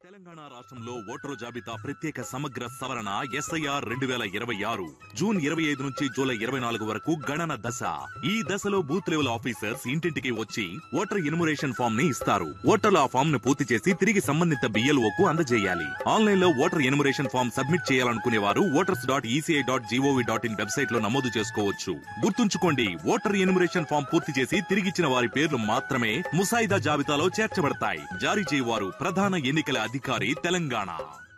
తెలంగాణ రాష్ట్రంలో ఓటరు జాబితా ప్రత్యేక సమగ్ర సవరణ ఎస్ఐఆర్ రెండు వేల ఇరవై ఆరు జూన్ ఇరవై ఐదు నుంచి జూలై ఇరవై నాలుగు వరకు గణన దశ ఈ దశలో బూత్ లెవెల్ ఆఫీసర్స్ ఇంటింటికి వచ్చి ఓటర్ ఇన్మురేషన్ ఫామ్ ని ఇస్తారు ఓటర్లు ఆ ఫామ్ ను పూర్తి చేసి తిరిగి సంబంధిత బిఎల్ఓ కు అందజేయాలి ఆన్లైన్ లో ఓటర్ ఇన్మురేషన్ ఫామ్ సబ్మిట్ చేయాలనుకునే వారు voters dot ECI dot GOV dot in website లో నమోదు చేసుకోవచ్చు గుర్తుంచుకోండి ఓటర్ ఇన్మురేషన్ ఫామ్ పూర్తి చేసి తిరిగిచ్చిన వారి పేర్లు మాత్రమే ముసాయిదా జాబితాలో చేర్చబడతాయి జారీ చేయవారు ప్రధాన ఎన్నికల అధికారి తెలంగాణ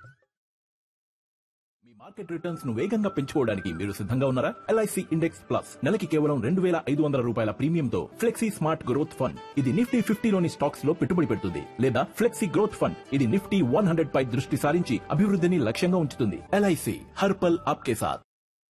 మీ మార్కెట్ రిటర్న్స్ ను వేగంగా పెంచుకోవడానికి మీరు సిద్ధంగా ఉన్నారా ఎల్ఐసి ఇండెక్స్ ప్లస్ నెలకి కేవలం రెండు వేల ఐదు వందల రూపాయల ప్రీమియంతో ఫ్లెక్సీ స్మార్ట్ గ్రోత్ ఫండ్ ఇది నిఫ్టీ ఫిఫ్టీలోని స్టాక్స్ లో పెట్టుబడి పెడుతుంది లేదా ఫ్లెక్సీ గ్రోత్ ఫండ్ ఇది నిఫ్టీ వన్ హండ్రెడ్ పై దృష్టి సారించి అభివృద్ధిని లక్ష్యంగా ఉంచుతుంది ఎల్ఐసి హర్పల్ ఆప్కే సాత్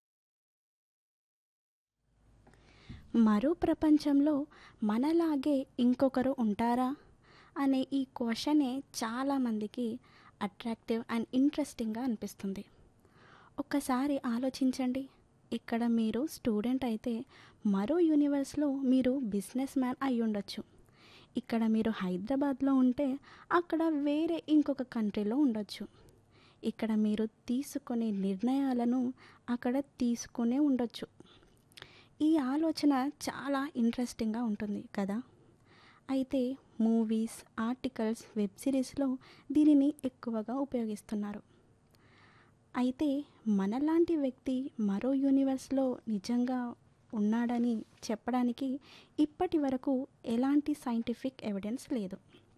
మరో ప్రపంచంలో మనలాగే ఇంకొకరు ఉంటారా అనే ఈ క్వశ్చనే చాలామందికి అట్రాక్టివ్ అండ్ ఇంట్రెస్టింగ్గా అనిపిస్తుంది ఒక్కసారి ఆలోచించండి ఇక్కడ మీరు స్టూడెంట్ అయితే మరో యూనివర్స్లో మీరు బిజినెస్ మ్యాన్ అయి ఉండొచ్చు ఇక్కడ మీరు హైదరాబాద్లో ఉంటే అక్కడ వేరే ఇంకొక కంట్రీలో ఉండొచ్చు ఇక్కడ మీరు తీసుకునే నిర్ణయాలను అక్కడ తీసుకునే ఉండొచ్చు ఈ ఆలోచన చాలా ఇంట్రెస్టింగ్గా ఉంటుంది కదా అయితే మూవీస్ ఆర్టికల్స్ వెబ్ సిరీస్లో దీనిని ఎక్కువగా ఉపయోగిస్తున్నారు అయితే మనలాంటి వ్యక్తి మరో యూనివర్స్లో నిజంగా ఉన్నాడని చెప్పడానికి ఇప్పటి వరకు ఎలాంటి సైంటిఫిక్ ఎవిడెన్స్ లేదు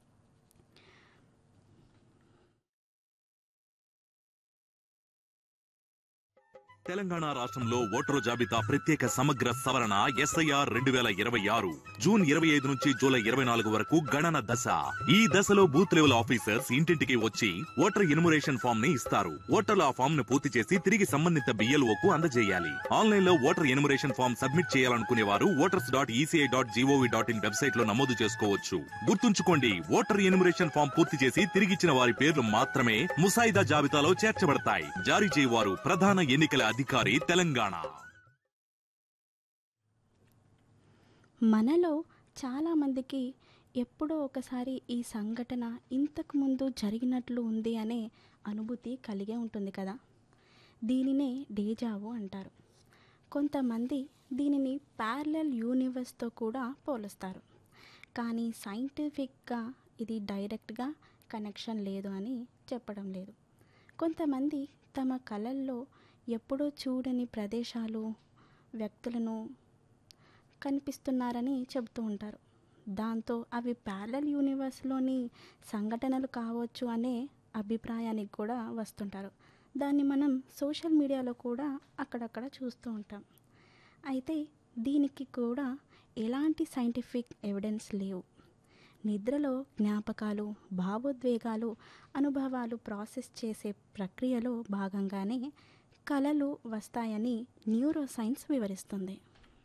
తెలంగాణ రాష్ట్రంలో ఓటరు జాబితా ప్రత్యేక సమగ్ర సవరణ ఎస్ఐఆర్ రెండు వేల ఇరవై ఆరు జూన్ ఇరవై ఐదు నుంచి జూలై ఇరవై నాలుగు వరకు గణన దశ ఈ దశలో బూత్ లెవెల్ ఆఫీసర్స్ ఇంటింటికి వచ్చి ఓటర్ ఇన్మురేషన్ ఫామ్ ని ఇస్తారు ఓటర్లు ఆ ఫామ్ ను పూర్తి చేసి తిరిగి సంబంధిత బిఎల్ఓ కు అందజేయాలి ఆన్లైన్ లో ఓటర్ ఇన్మురేషన్ ఫామ్ సబ్మిట్ చేయాలనుకునే వారు voters dot ECI dot GOV dot in website లో నమోదు చేసుకోవచ్చు గుర్తుంచుకోండి ఓటర్ ఇన్మురేషన్ ఫామ్ పూర్తి చేసి తిరిగిచ్చిన వారి పేర్లు మాత్రమే ముసాయిదా జాబితాలో చేర్చబడతాయి జారీ చేయవారు ప్రధాన ఎన్నికల అధికారి తెలంగాణ మనలో చాలామందికి ఎప్పుడో ఒకసారి ఈ సంఘటన ఇంతకు ముందు జరిగినట్లు ఉంది అనే అనుభూతి కలిగే ఉంటుంది కదా దీనినే డేజావు అంటారు కొంతమంది దీనిని ప్యారలల్ యూనివర్స్తో కూడా పోలుస్తారు కానీ సైంటిఫిక్గా ఇది డైరెక్ట్గా కనెక్షన్ లేదు అని చెప్పడం లేదు కొంతమంది తమ కళల్లో ఎప్పుడో చూడని ప్రదేశాలు వ్యక్తులను కనిపిస్తున్నారని చెబుతూ ఉంటారు దాంతో అవి ప్యారలల్ యూనివర్స్లోని సంఘటనలు కావచ్చు అనే అభిప్రాయానికి కూడా వస్తుంటారు దాన్ని మనం సోషల్ మీడియాలో కూడా అక్కడక్కడ చూస్తూ ఉంటాం అయితే దీనికి కూడా ఎలాంటి సైంటిఫిక్ ఎవిడెన్స్ లేవు నిద్రలో జ్ఞాపకాలు భావోద్వేగాలు అనుభవాలు ప్రాసెస్ చేసే ప్రక్రియలో భాగంగానే కళలు వస్తాయని న్యూరోసైన్స్ వివరిస్తుంది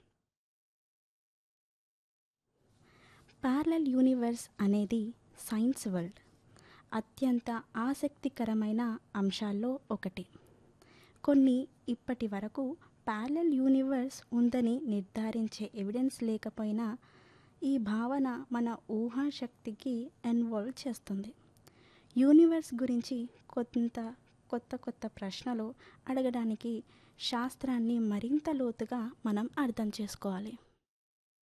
ప్యారలల్ యూనివర్స్ అనేది సైన్స్ వరల్డ్ అత్యంత ఆసక్తికరమైన అంశాల్లో ఒకటి కొన్ని ఇప్పటి వరకు ప్యారలల్ యూనివర్స్ ఉందని నిర్ధారించే ఎవిడెన్స్ లేకపోయినా ఈ భావన మన ఊహాశక్తికి ఇన్వాల్వ్ చేస్తుంది యూనివర్స్ గురించి కొంత కొత్త కొత్త ప్రశ్నలు అడగడానికి శాస్త్రాన్ని మరింత లోతుగా మనం అర్థం చేసుకోవాలి